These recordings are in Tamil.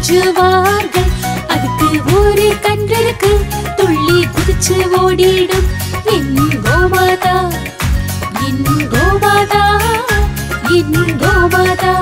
கொஞ்சுவார்கள் அதுக்கு ஒரு கன்றிருக்கு துள்ளி குதிச்சு ஓடிடும் என் கோமாதா என் கோமாதா என் கோமாதா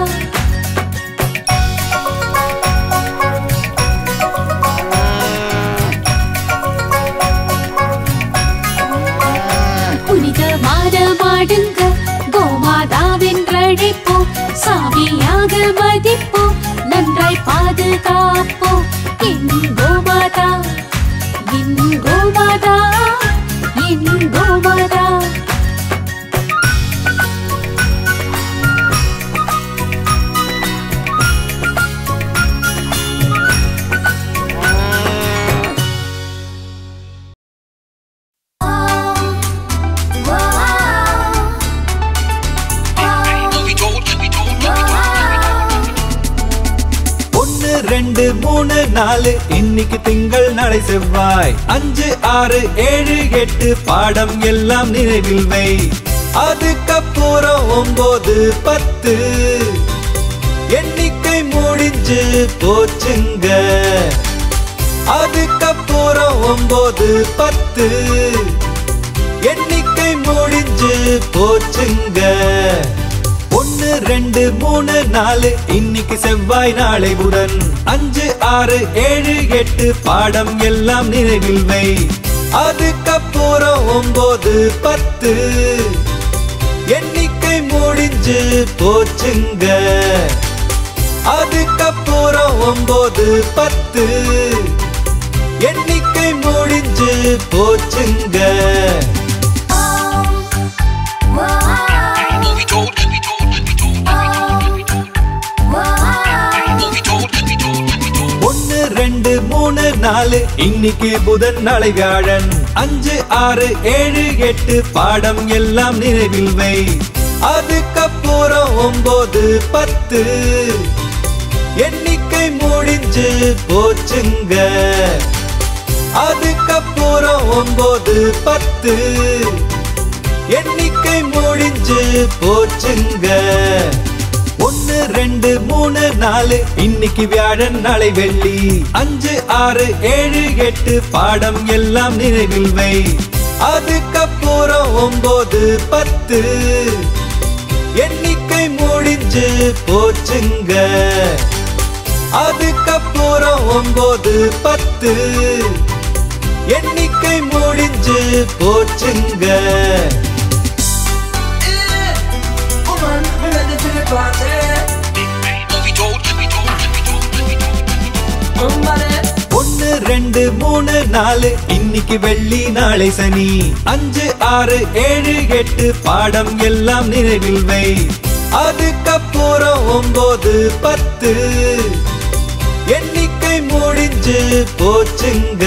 புனிதமான மாடுங்க கோமாதாவென்றழைப்போம் சாமியாக மதிப்போம் நன்றாய் பாதுகாப்போம் என் கோமாதா என் கோமாதா என் கோமாதா ஒன்னு ரெண்டு மூணு நாலு இன்னைக்கு திங்கள் நாளை செவ்வாய் அஞ்சு ஆறு ஏழு எட்டு பாடம் எல்லாம் நினைவில் வை அதுக்கப்புறம் ஒன்பது பத்து எண்ணிக்கை முடிஞ்சு போச்சுங்க அதுக்கப்புறம் ஒன்பது பத்து எண்ணிக்கை முடிஞ்சு போச்சுங்க ஒன்னு ரெண்டு மூணு நாலு இன்னைக்கு செவ்வாய் நாளை புதன் அஞ்சு ஆறு ஏழு எட்டு பாடம் எல்லாம் நினைவில் வை அதுக்கப்புறம் ஒன்பது பத்து எண்ணிக்கை முடிஞ்சு போச்சுங்க அதுக்கப்புறம் ஒன்பது பத்து எண்ணிக்கை முடிஞ்சு போச்சுங்க ஒன்னு ரெண்டு மூணு நாலு இன்னைக்கு புதன் நாளை வியாழன் அஞ்சு ஆறு ஏழு எட்டு பாடம் எல்லாம் நினைவில் வை அதுக்கப்புறம் ஒன்பது பத்து எண்ணிக்கை முடிஞ்சு போச்சுங்க அதுக்கப்புறம் ஒன்பது பத்து எண்ணிக்கை முடிஞ்சு போச்சுங்க ஒன்னு ரெண்டு மூணு நாலு இன்னைக்கு வியாழன் நாளை வெள்ளி அஞ்சு ஆறு ஏழு எட்டு பாடம் எல்லாம் நினைவில் வை அதுக்கப்புறம் ஒன்பது பத்து எண்ணிக்கை முடிஞ்சு போச்சுங்க அதுக்கப்புறம் ஒன்பது பத்து எண்ணிக்கை முடிஞ்சு போச்சுங்க ஒன்னு ரெண்டு மூணு நாலு இன்னைக்கு வெள்ளி நாளை சனி அஞ்சு ஆறு ஏழு எட்டு பாடம் எல்லாம் நினைவில் வை அதுக்கப்புறம் ஒன்பது பத்து எண்ணிக்கை முடிஞ்சு போச்சுங்க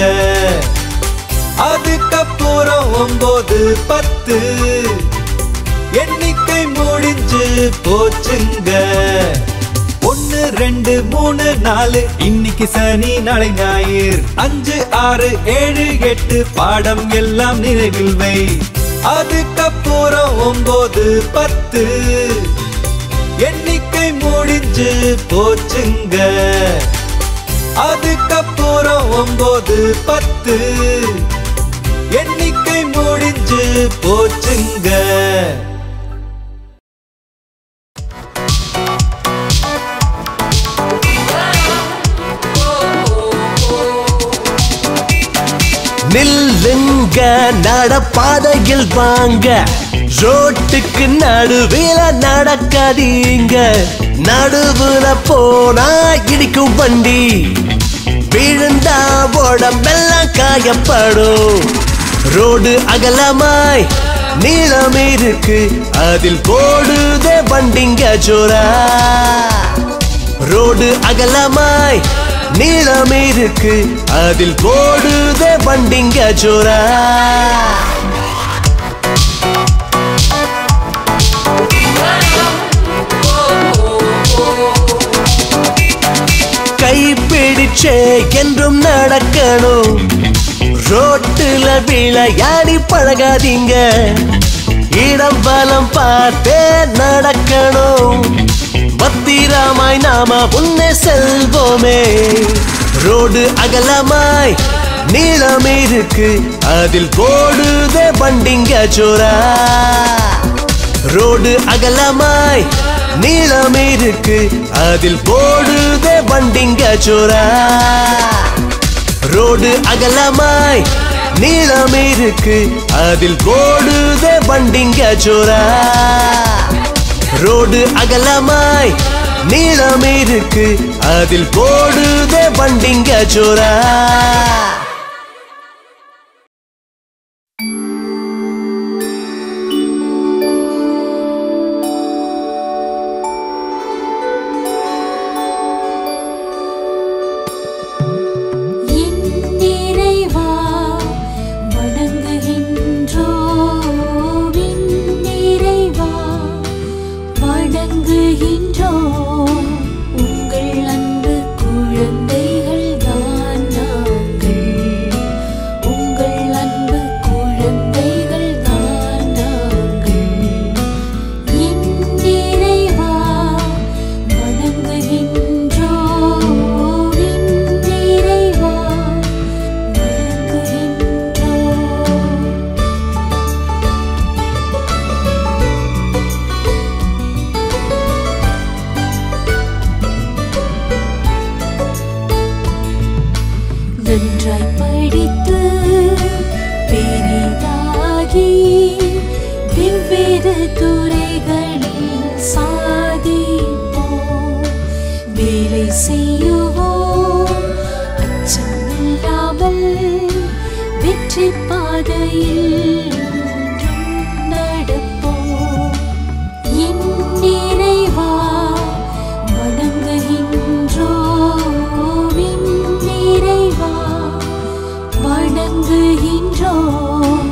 அதுக்கப்புறம் ஒன்பது பத்து எண்ணிக்கை முடிஞ்சு போச்சுங்க ஒன்னு ரெண்டு மூணு நாலு இன்னைக்கு சனி நாளை ஞாயிறு அஞ்சு ஆறு ஏழு எட்டு பாடம் எல்லாம் நினைவில் வை அதுக்கப்புறம் ஒன்பது பத்து எண்ணிக்கை முடிஞ்சு போச்சுங்க அதுக்கப்புறம் ஒன்பது பத்து எண்ணிக்கை முடிஞ்சு போச்சுங்க நில்லுங்க நடப்பாதையில் வாங்க ரோட்டுக்கு நடுவில நடக்காதீங்க நடுவுல போனா இடிக்கும் வண்டி விழுந்தா உடம்பெல்லாம் காயப்படும் ரோடு அகலமாய் நீளம் இருக்கு அதில் போடுதே வண்டிங்க ஜோரா ரோடு அகலமாய் நீளம் இருக்கு அதில் போடுதே வண்டிங்க ஜோரா கைப்பிடிச்சே என்றும் நடக்கணும் ரோட்டுல விளையாடி பழகாதீங்க இடம் பலம் பார்த்தே நடக்கணும் பத்திரமாய் நாம முன்னே செல்வோமே ரோடு அகலமாய் நீளம் இருக்கு அதில் போடுதே வண்டிங்க ஜோரா ரோடு அகலமாய் நீளம் இருக்கு அதில் போடுதே வண்டிங்க ஜோரா ரோடு அகலமாய் நீளம் இருக்கு அதில் போடுதே வண்டிங்க ஜோரா ரோடு அகலமாய் நீளம் இருக்கு அதில் போடுதே வண்டிங்க ஜோரா என் நிறைவா வணங்குகின்றோம் என் நிறைவா வணங்குகின்றோம் உங்கள் அன்பு குழந்தைகள் தான் நாங்கள் உங்கள் அன்பு குழந்தைகள் தான் நாங்கள் என் நிறைவா வணங்குகின்றோம் என் நிறைவா வணங்குகின்றோம் நன்றாய் படித்து பெரிதாகி வெவ்வேறு துறைகளில் சாதிப்போம் வேலை செய்யுவோம் அச்சமில்லாமல் வெற்றி பாதையில் என்றும் நடப்போம் என் நிறைவா வணங்குகின்றோம் என் நிறைவா வணங்குகின்றோம்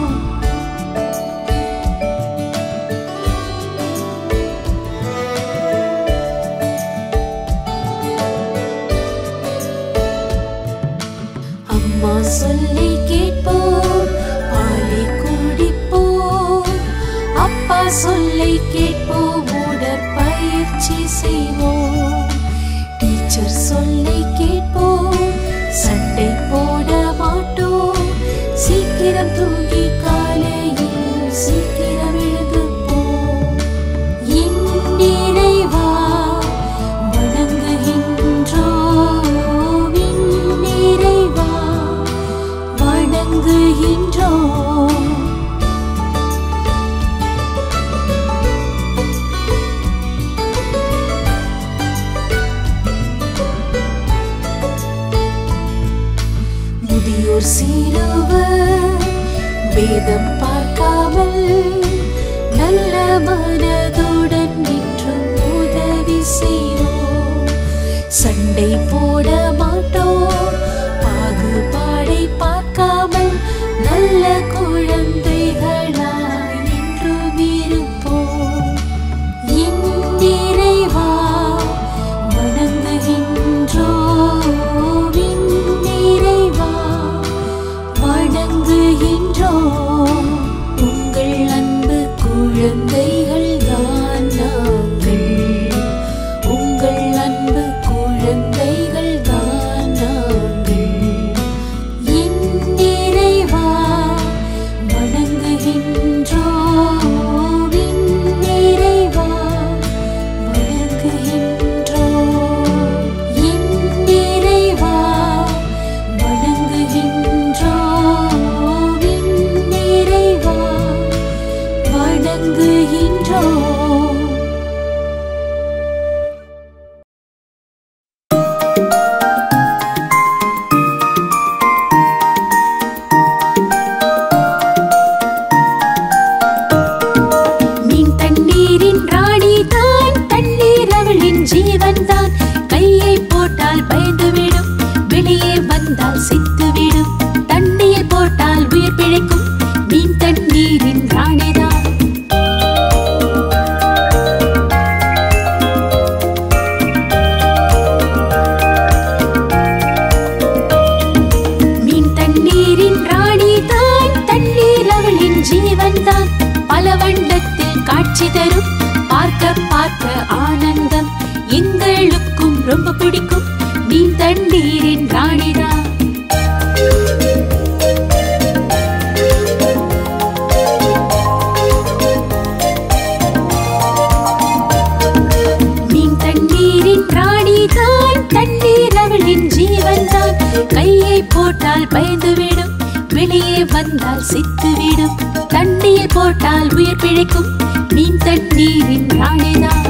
அம்மா சொல்லி கேட்போம் பாலை குடிப்போம் அப்பா சொல்லி கேட்போம் உடற்பயிற்சி செய்வோம் டீச்சர் சொல்லி கேட்போம் சண்டை போட மாட்டோம் சீக்கிரம் தூங்கி காலையில் சீக்கிரம் எழுதுப்போம் என் நிறைவா வணங்குகின்றோம் என் நிறைவா வணங்குகின்றோம் முதியோர் சீருவர் வேதம் பார்க்காமல் நல்ல மனதுடன் நின்றும் உதவி செய்வோம் சண்டை போட மாட்டோம் பாகுபாடை பார்க்காமல் நல்ல குழந்தைகளாய் என்றும் இருப்போம் என் நிறைவா வணங்குகின்றோம் என் நிறைவா வணங்குகின்றோம் உங்கள் அன்பு குழந்தைகள் தான் நாங்கள் உங்கள் அன்பு குழந்தைகள் தான் நாங்கள் என் நிறைவா வணங்குகின்றோம் என் நிறைவா வணங்குகின்றோம் என் நிறைவா வணங்குகின்றோம் என் நிறைவா வணங்குகின்றோம் மீன் தண்ணீரின் ராணி தான் தண்ணீர் அவளின் ஜீவன் தான் கையை போட்டால் பயந்துவிடும் வெளியே வந்தால் செத்துவிடும் தண்ணீர் போட்டால் உயிர் பிழைக்கும் மீன் தண்ணீரின் ராணிதான் மீன் தண்ணீரின் ராணி தான் தண்ணீர் அவளின் ஜீவன் தான் பல வண்ணத்தில் காட்சி தரும் பார்க்க பார்க்க ஆனந்தம் எங்களுக்கும் ரொம்ப பிடிக்கும் மீன் தண்ணீரின் ராணிதான் மீன் தண்ணீரின் ராணிதான் தண்ணீர் அவளின் ஜீவன்தான் கையை போட்டால் பயந்துவிடும் வெளியே வந்தால் சித்துவிடும் தண்ணீர் போட்டால் உயிர் பிழைக்கும் மீன் தண்ணீரின் ராணிதான்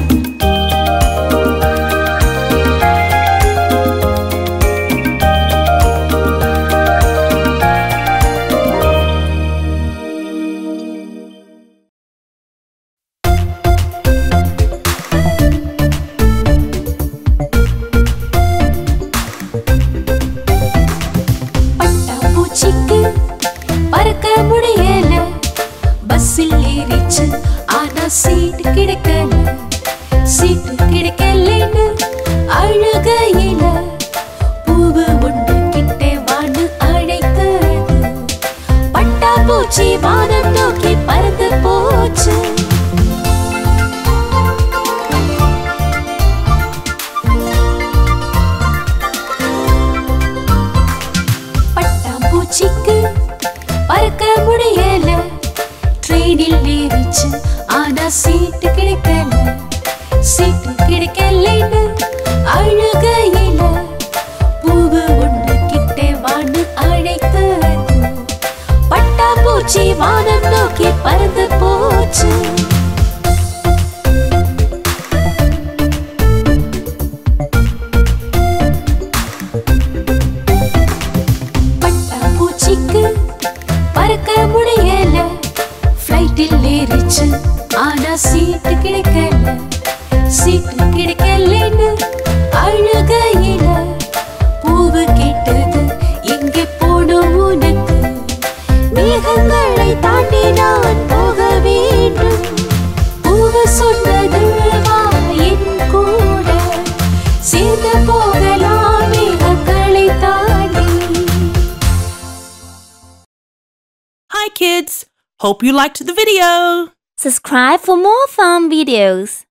பட்டாம்பூச்சிக்கு பறக்க முடியல பஸ்ஸில் ஏறிச்சு ஆனா சீட்டு கிடைக்கல சீட்டு கிடைக்கலன்னு அழுகையில பூவு ஒன்று கிட்டே வான்னு அழைத்தது பட்டாம்பூச்சி வானம் நோக்கி பறந்து போச்சு பட்டாம்பூச்சிக்கு பறக்க முடியல ட்ரெயினில் ஏறிச்சு ஆனா சீட்டு கிடைக்கல சீட்டு கிடைக்கலன்னு அழுகையில பூவு ஒன்று கிட்டே வான்னு அழைத்தது பட்டாம்பூச்சி வானம் நோக்கி பறந்து போச்சு பட்டாம்பூச்சிக்கு பறக்க முடியல ஃப்ளைட்டில் ஏறிச்சு ஆனா சீட்டு கிடைக்கல சீட்டு கிடைக்கலன்னு அழுகையில பூவு கேட்டது எங்கே போனோம் உனக்கு மேகங்களை தாண்டி நான் போக வேண்டும் பூவு சொன்னது வா என் கூட சேர்ந்து போகலாம் மேகங்களை தாண்டி Hi kids! Hope you liked the video! Subscribe for more fun videos.